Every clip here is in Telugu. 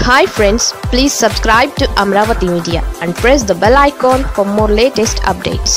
hi friends please subscribe to Amaravati media and press the bell icon for more latest updates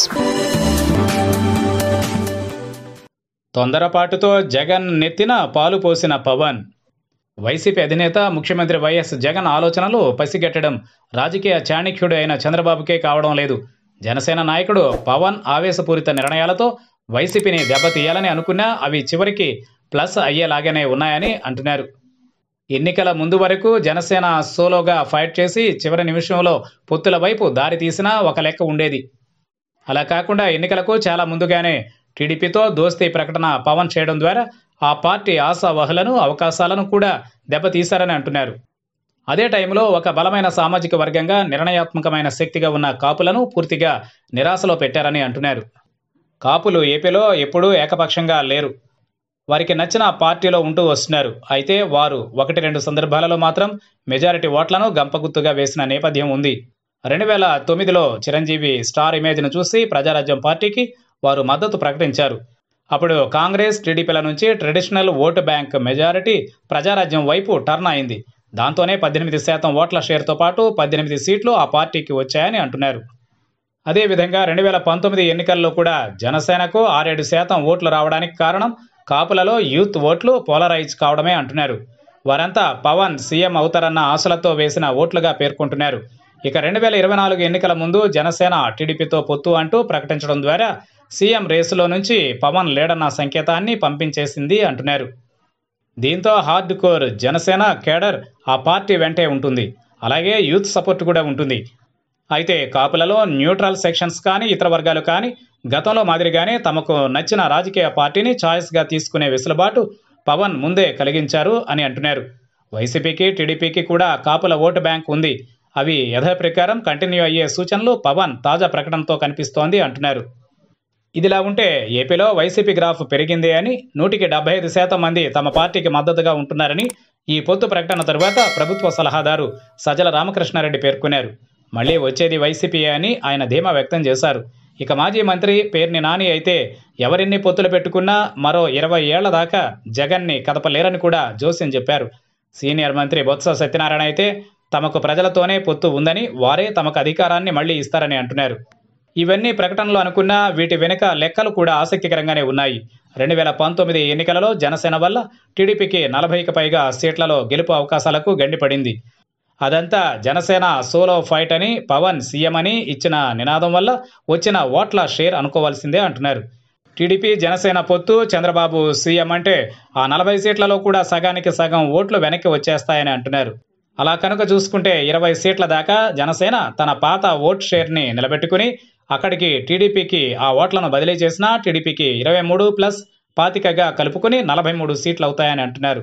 తొందరపాటుతో జగన్ నెత్తిన పాలు పోసిన పవన్ వైసీపీ అధినేత ముఖ్యమంత్రి వైఎస్ జగన్ ఆలోచనలు పసిగట్టడం రాజకీయ చాణక్యుడు అయిన చంద్రబాబుకే కావడం లేదు జనసేన నాయకుడు పవన్ ఆవేశపూరిత నిర్ణయాలతో వైసీపీని దెబ్బతీయాలని అనుకున్నా అవి చివరికి ప్లస్ అయ్యేలాగానే ఉన్నాయని అంటున్నారు ఎన్నికల ముందు వరకు జనసేన సోలోగా ఫైట్ చేసి చివరి నిమిషంలో పొత్తుల వైపు దారి తీసినా ఒక లెక్క ఉండేది అలా కాకుండా ఎన్నికలకు చాలా ముందుగానే టీడీపీతో దోస్తీ ప్రకటన పవన్ చేయడం ద్వారా ఆ పార్టీ ఆశావహులను అవకాశాలను కూడా దెబ్బతీశారని అంటున్నారు అదే టైంలో ఒక బలమైన సామాజిక వర్గంగా నిర్ణయాత్మకమైన శక్తిగా ఉన్న కాపులను పూర్తిగా నిరాశలో పెట్టారని అంటున్నారు కాపులు ఏపీలో ఎప్పుడూ ఏకపక్షంగా లేరు వారికి నచ్చిన పార్టీలో ఉంటూ వస్తున్నారు అయితే వారు ఒకటి రెండు సందర్భాలలో మాత్రం మెజారిటీ ఓట్లను గంపగుత్తుగా వేసిన నేపథ్యం ఉంది రెండు వేల తొమ్మిదిలో చిరంజీవి స్టార్ ఇమేజ్ను చూసి ప్రజారాజ్యం పార్టీకి వారు మద్దతు ప్రకటించారు అప్పుడు కాంగ్రెస్ టీడీపీల నుంచి traditional vote bank majority Praja Rajyam వైపు టర్న్ అయింది దాంతోనే పద్దెనిమిది శాతం ఓట్ల షేర్తో పాటు పద్దెనిమిది సీట్లు ఆ పార్టీకి వచ్చాయని అంటున్నారు అదేవిధంగా రెండు వేల పంతొమ్మిది ఎన్నికల్లో కూడా జనసేనకు ఆరేడు శాతం ఓట్లు రావడానికి కారణం కాపులలో యూత్ ఓట్లు పోలరైజ్ కావడమే అంటున్నారు వారంతా పవన్ సీఎం అవుతారన్న ఆశలతో వేసిన ఓట్లుగా పేర్కొంటున్నారు ఇక రెండు వేల ఇరవై నాలుగు ఎన్నికల ముందు జనసేన టీడీపీతో పొత్తు అంటూ ప్రకటించడం ద్వారా సీఎం రేసులో నుంచి పవన్ లేడన్న సంకేతాన్ని పంపించేసింది అంటున్నారు దీంతో హార్డ్ కోర్ జనసేన కేడర్ ఆ పార్టీ వెంటే ఉంటుంది అలాగే యూత్ సపోర్ట్ కూడా ఉంటుంది అయితే కాపులలో న్యూట్రల్ సెక్షన్స్ కానీ ఇతర వర్గాలు కానీ గతంలో మాదిరిగానే తమకు నచ్చిన రాజకీయ పార్టీని ఛాయిస్గా తీసుకునే వెసులుబాటు పవన్ ముందే కలిగించారు అని అంటున్నారు వైసీపీకి టీడీపీకి కూడా కాపుల ఓటు బ్యాంక్ ఉంది అవి యథాప్రకారం కంటిన్యూ అయ్యే సూచనలు పవన్ తాజా ప్రకటనతో కనిపిస్తోంది అంటున్నారు ఇదిలా ఉంటే ఏపీలో వైసీపీ గ్రాఫ్ పెరిగింది అని నూటికి డెబ్బై ఐదు శాతం మంది తమ పార్టీకి మద్దతుగా ఉంటున్నారని ఈ పొత్తు ప్రకటన తరువాత ప్రభుత్వ సలహాదారు సజల రామకృష్ణారెడ్డి పేర్కొన్నారు మళ్లీ వచ్చేది వైసీపీ అని ఆయన ధీమా వ్యక్తం చేశారు ఇక మాజీ మంత్రి పేర్ని నాని అయితే ఎవరెన్ని పొత్తులు పెట్టుకున్నా మరో ఇరవై ఏళ్ల దాకా జగన్ని కదపలేరని కూడా జోస్యం చెప్పారు సీనియర్ మంత్రి బొత్స సత్యనారాయణ అయితే తమకు ప్రజలతోనే పొత్తు ఉందని వారే తమకు అధికారాన్ని మళ్లీ ఇస్తారని అంటున్నారు ఇవన్నీ ప్రకటనలు అనుకున్నా వీటి వెనుక లెక్కలు కూడా ఆసక్తికరంగానే ఉన్నాయి రెండు వేల పంతొమ్మిది ఎన్నికలలో జనసేన వల్ల టీడీపీకి నలభైకి పైగా సీట్లలో గెలుపు అవకాశాలకు గండిపడింది అదంతా జనసేన సోలో ఫైట్ అని పవన్ సీఎం అని ఇచ్చిన నినాదం వల్ల వచ్చిన ఓట్ల షేర్ అనుకోవాల్సిందే అంటున్నారు టీడీపీ జనసేన పొత్తు చంద్రబాబు సీఎం అంటే ఆ నలభై సీట్లలో కూడా సగానికి సగం ఓట్లు వెనక్కి వచ్చేస్తాయని అంటున్నారు అలా కనుక చూసుకుంటే ఇరవై సీట్ల దాకా జనసేన తన పాత ఓట్ షేర్ని నిలబెట్టుకుని అక్కడికి టీడీపీకి ఆ ఓట్లను బదిలీ చేసినా టీడీపీకి ఇరవై మూడు ప్లస్ పాతికగా కలుపుకుని నలభై మూడు సీట్లు అవుతాయని అంటున్నారు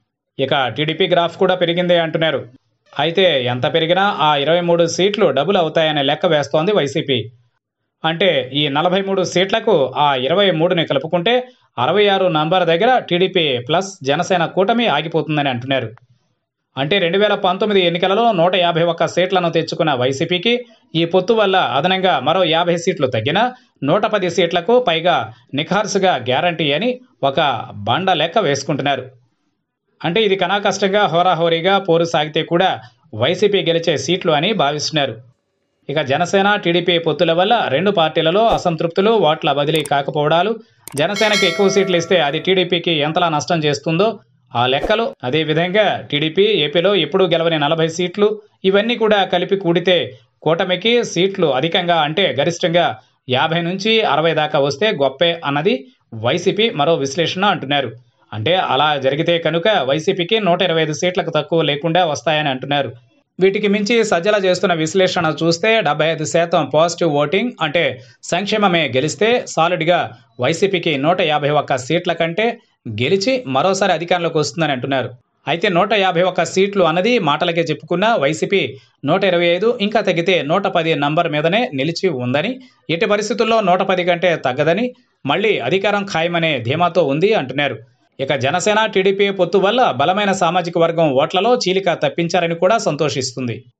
ఇక టీడీపీ గ్రాఫ్ కూడా పెరిగిందే అంటున్నారు అయితే ఎంత పెరిగినా ఆ ఇరవై మూడు సీట్లు డబుల్ అవుతాయనే లెక్క వేస్తోంది వైసీపీ అంటే ఈ నలభై మూడు సీట్లకు ఆ ఇరవై మూడుని కలుపుకుంటే అరవై ఆరు నంబర్ దగ్గర టీడీపీ ప్లస్ జనసేన కూటమి ఆగిపోతుందని అంటున్నారు అంటే రెండు వేల పంతొమ్మిది ఎన్నికలలో నూట యాభై ఒక్క సీట్లను తెచ్చుకున్న వైసీపీకి ఈ పొత్తు వల్ల అదనంగా మరో యాభై సీట్లు తగ్గినా నూట పది సీట్లకు పైగా నిఖార్సుగా గ్యారంటీ అని ఒక బండ లెక్క వేసుకుంటున్నారు అంటే ఇది కనాకష్టంగా హోరాహోరీగా పోరు సాగితే కూడా వైసీపీ గెలిచే సీట్లు అని భావిస్తున్నారు ఇక జనసేన టీడీపీ పొత్తుల వల్ల రెండు పార్టీలలో అసంతృప్తులు ఓట్ల బదిలీ కాకపోవడాలు జనసేనకు ఎక్కువ సీట్లు ఇస్తే అది టీడీపీకి ఎంతలా నష్టం చేస్తుందో ఆ లెక్కలు అదేవిధంగా టీడీపీ ఏపీలో ఎప్పుడూ గెలవని నలభై సీట్లు ఇవన్నీ కూడా కలిపి కూడితే కూటమికి సీట్లు అధికంగా అంటే గరిష్టంగా యాభై నుంచి అరవై దాకా వస్తే గొప్పే అన్నది వైసీపీ మరో విశ్లేషణ అంటున్నారు అంటే అలా జరిగితే కనుక వైసీపీకి నూట ఇరవై ఐదు సీట్లకు తక్కువ లేకుండా వస్తాయని అంటున్నారు వీటికి మించి సజ్జల చేస్తున్న విశ్లేషణ చూస్తే డెబ్బై ఐదు శాతం పాజిటివ్ ఓటింగ్ అంటే సంక్షేమమే గెలిస్తే సాలిడ్గా వైసీపీకి నూట యాభై ఒక్క సీట్ల కంటే గెలిచి మరోసారి అధికారంలోకి వస్తుందని అంటున్నారు అయితే నూట యాభై ఒక్క సీట్లు అన్నది మాటలకే చెప్పుకున్న వైసీపీ నూట ఇరవై ఐదు ఇంకా తగ్గితే నూట పది నంబర్ మీదనే నిలిచి ఉందని ఎట్టి పరిస్థితుల్లో నూట పది కంటే తగ్గదని మళ్ళీ అధికారం ఖాయమనే ధీమాతో ఉంది అంటున్నారు ఇక జనసేన టీడీపీ పొత్తు వల్ల బలమైన సామాజిక వర్గం ఓట్లలో చీలిక తప్పించారని కూడా సంతోషిస్తుంది